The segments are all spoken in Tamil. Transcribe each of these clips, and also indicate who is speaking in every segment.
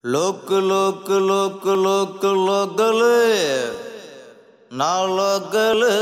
Speaker 1: லோக்கு லோக்கு லோக்கு லோக்கு லோக்கலு நான் லோக்கலு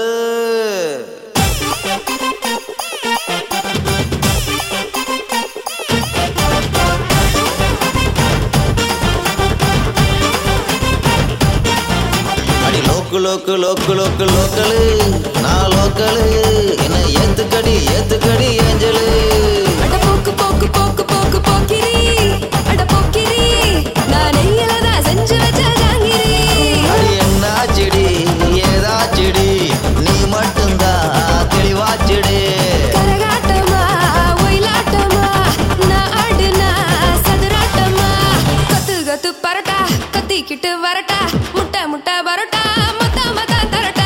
Speaker 1: அடி லோக்கு லோக்கு லோக்கு லோக்கு லோக்கலு நான் லோக்கலு என்ன ஏத்துக்கடி ஏத்துக்கடி ஏஞ்சலு
Speaker 2: அட போக்கு போக்கு போக்கு போக்கு போக்கிரி அட போக்கிரி நான் நெய்யில தான் செஞ்சு வச்ச ஜாங்கிரி
Speaker 1: அடி என்னாச்சுடி ஏதாச்சுடி நீ மட்டும்தான் தெளிவாச்சுடி
Speaker 2: கரகாட்டமா ஒயிலாட்டமா நான் ஆடுனா சதுராட்டமா கத்து கத்து பரட்டா கத்திக்கிட்டு வரட்டா முட்டை முட்டை பரோட்டா மொத்த மொத்த தரட்டா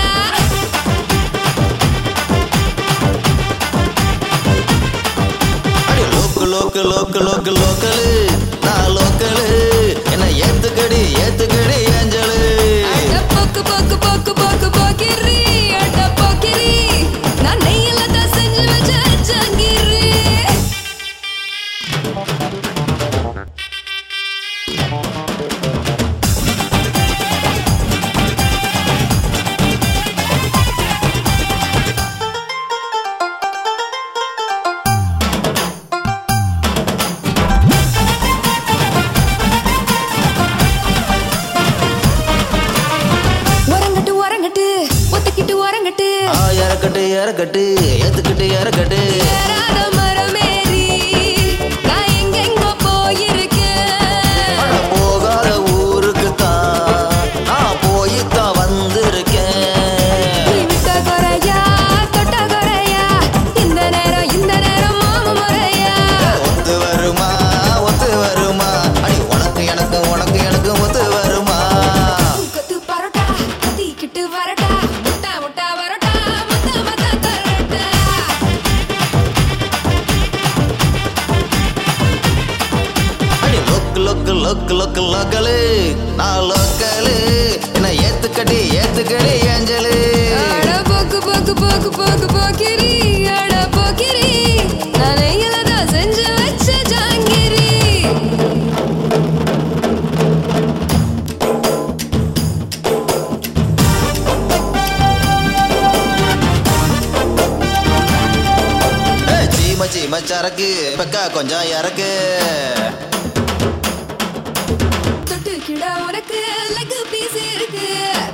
Speaker 1: அடி லோக்கு லோக்கு லோக்கு லோக்கு லோக்கலு நான் லோக்கலு என்ன ஏத்துக்கடி ஏத்துக்கடி ஏஞ்சலு
Speaker 2: அட போக்கு போக்கு போக்கு போக்கு போக்கிரி அட போக்கிரி நான் நெய்யில தான் செஞ்சு வச்ச ஜாங்கிரி உரங்கட்டு உரங்கட்டு ஒத்துக்கிட்டு உரங்கட்டு
Speaker 1: ஆ இறக்கட்டு இறக்கட்டு ஏத்துக்கிட்டு இறக்கட்டு
Speaker 2: ஏறாத மரமேறி நான் எங்கெங்கோ போயிருக்கேன்
Speaker 1: அட போகாத ஊருக்கு தான் நான் போய்த்தான் வந்திருக்கேன்
Speaker 2: நீ விட்ட குறையா தொட்ட குறையா இந்த நேரம் இந்த நேரம் மாம முறையா
Speaker 1: ஒத்து வருமா ஒத்து வருமா அடி உனக்கு எனக்கு உனக்கு எனக்கு ஒத்து வருமா
Speaker 2: கொத்து பரோட்டா கத்திக்கிட்டு வரட்டா முட்டா முட்டா வரட்டா மத்த மத்த தரட்டா
Speaker 1: அடி லொக்கு லொக்கு லொக்கு லொக்கு லோக்கலு நான் லோக்கலு என்ன ஏத்துக்கடி ஏத்துக்கடி ஏஞ்சலு
Speaker 2: அட போக்கு போக்கு போக்கு போக்கு போக்கிரி அட போக்கிரி நான் நெய்யில தான் செஞ்சு வச்ச ஜாங்கிரி
Speaker 1: ஏய், சீம சீம சரக்கு பெக்கா கொஞ்சம் இறக்கு
Speaker 2: தொட்டுக்கிட உனக்கு லெக் பீஸ் இருக்கு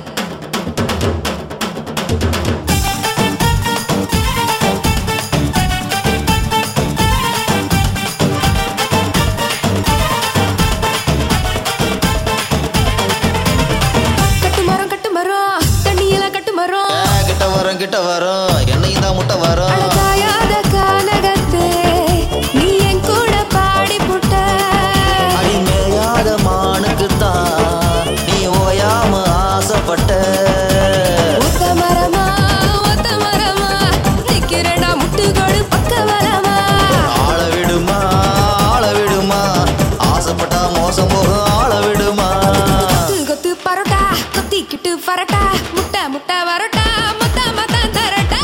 Speaker 2: கட்டு மரம் கட்டு மரம் தண்ணியில கட்டு மரம்
Speaker 1: ஏ, கிட்ட வரும் கிட்ட வரும் என்னையும் தான் முட்டை வரும்
Speaker 2: அழகாயாத கானகத்தே நீ என் கூட பாடி புட்ட
Speaker 1: அடி மேயாத மானுக்கு தான் நீ ஓயாம ஆசைப்பட்ட
Speaker 2: ஒத்த மரமா ஒத்த மரமா நிக்கிறடா முட்டுகோடு பக்க வரமா
Speaker 1: ஆள விடுமா ஆள விடுமா ஆசைப்பட்டா மோசம் போகும் ஆள விடுமா
Speaker 2: கொத்து கொத்து பரோட்டா கொத்திக்கிட்டு பரோட்டா முட்டை முட்டை பரோட்டா மொத்த மொத்த தரட்டா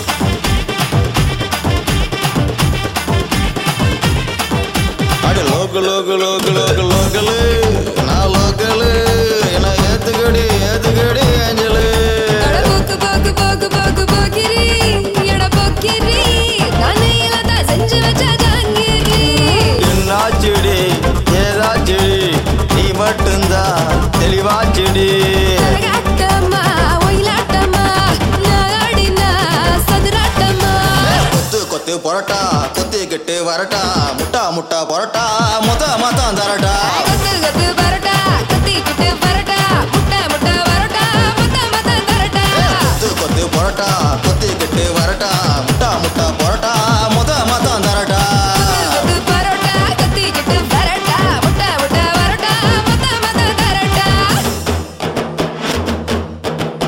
Speaker 1: அடி லோக்கு லோக்கு லோக்கு லோக்கு லோக்கலு நான் லோக்கலு என்ன ஏத்துக்கடி ஏத்துக்கடி ஏஞ்சலு
Speaker 2: அட போக்கு போக்கு போக்கு போக்கு போக்கிரி எட போக்கிரி நான் நெய்யில தான் செஞ்சு வச்ச ஜாங்கிரி
Speaker 1: என்னாச்சுடி ஏதாச்சுடி நீ மட்டும்தான் தெளிவாச்சுடி
Speaker 2: கரகாட்டமா ஒயிலாட்டமா நாடினா சதுராட்டமா
Speaker 1: கொத்து கொத்து பொரோட்டா கொத்திக்கிட்டு வரட்டா முட்டா முட்டா பொரோட்டா மொத்த மொத்தம் தரட்டா
Speaker 2: கொத்து கொத்து பரோட்டா கத்திக்கிட்டு பரோட்டா முட்டை முட்டை பரோட்டா மொத்த மொத்த தரட்டா
Speaker 1: கொத்து கொத்து பொரோட்டா கொத்திக்கிட்டு வரட்டா முட்டா முட்டா பொரோட்டா மொத்த மொத்தம் தரட்டா
Speaker 2: கொத்து பரோட்டா கத்திக்கிட்டு பரோட்டா முட்டை முட்டை பரோட்டா மொத்த மொத்த தரட்டா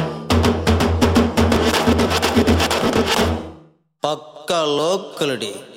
Speaker 1: பக்கா லோக்கலடி